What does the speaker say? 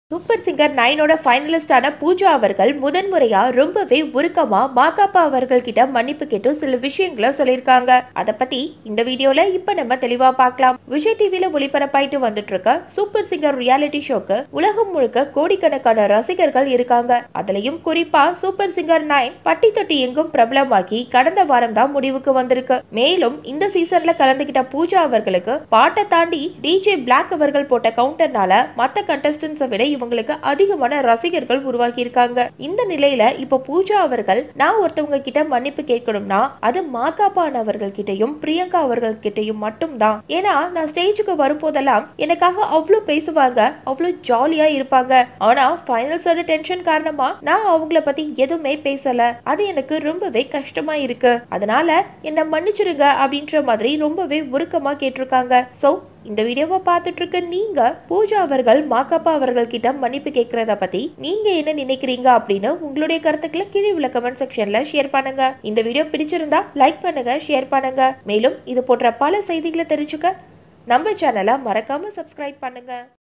super singer நைனோட ஃபைனலிஸ்டான பூஜா அவர்கள் முதன்முறையா ரொம்பவே உருக்கமா மாகாப்பா அவர்கள் கிட்ட மன்னிப்பு கேட்டு சில விஷயங்களை சொல்லியிருக்காங்க அத பத்தி இந்த வீடியோல இப்ப நம்ம தெளிவா பார்க்கலாம் விஜய் டிவில ஒளிபரப்பாயிட்டு வந்துட்டு இருக்க சூப்பர் சிங்கர் ரியாலிட்டி ஷோக்கு உலகம் முழுக்க கோடிக்கணக்கான ரசிகர்கள் இருக்காங்க அதுலயும் குறிப்பா சூப்பர் சிங்கர் நைன் பட்டி தொட்டி எங்கும் பிரபலமாகி கடந்த வாரம் தான் முடிவுக்கு வந்திருக்கு மேலும் இந்த சீசன்ல கலந்துகிட்ட பூஜா அவர்களுக்கு பாட்டை தாண்டி டிஜே பிளாக் அவர்கள் போட்ட கவுண்டர்னால மத்த கண்டஸ்டன்ஸை விட இவங்களுக்கு அதிகமான ரசிகர்கள் உருவாகி இருக்காங்க இந்த நிலையில இப்ப பூஜா அவர்கள் நான் ஒருத்தவங்க கிட்ட மன்னிப்பு கேட்கணும்னா அது மாகாபான் அவர்கள் கிட்டயும் பிரியங்கா அவர்கள் கிட்டயும் மட்டும்தான் ஏன்னா நான் ஸ்டேஜுக்கு வரும்போதெல்லாம் எனக்காக அவ்வளவு பேசுவாங்க அவ்வளவு ஜாலியா இருப்பாங்க ஆனா ஃபைனல்ஸோட டென்ஷன் காரணமா நான் அவங்கள பத்தி எதுவுமே பேசல அது எனக்கு ரொம்பவே கஷ்டமா இருக்கு அதனால என்ன மன்னிச்சிருங்க அப்படின்ற மாதிரி ரொம்பவே உருக்கமா கேட்டிருக்காங்க சோ இந்த வீடியோவை பார்த்துட்டு இருக்க நீங்க பூஜா அவர்கள் மாக்கப்பா அவர்கள் கிட்ட மன்னிப்பு கேட்கறத பத்தி நீங்க என்ன நினைக்கிறீங்க அப்படின்னு உங்களுடைய கருத்துக்களை கீழே உள்ள கமெண்ட் செக்ஷன்ல ஷேர் பண்ணுங்க இந்த வீடியோ பிடிச்சிருந்தா லைக் பண்ணுங்க ஷேர் பண்ணுங்க மேலும் இது போன்ற பல செய்திகளை தெரிஞ்சுக்க நம்ம சேனலை மறக்காம சப்ஸ்கிரைப் பண்ணுங்க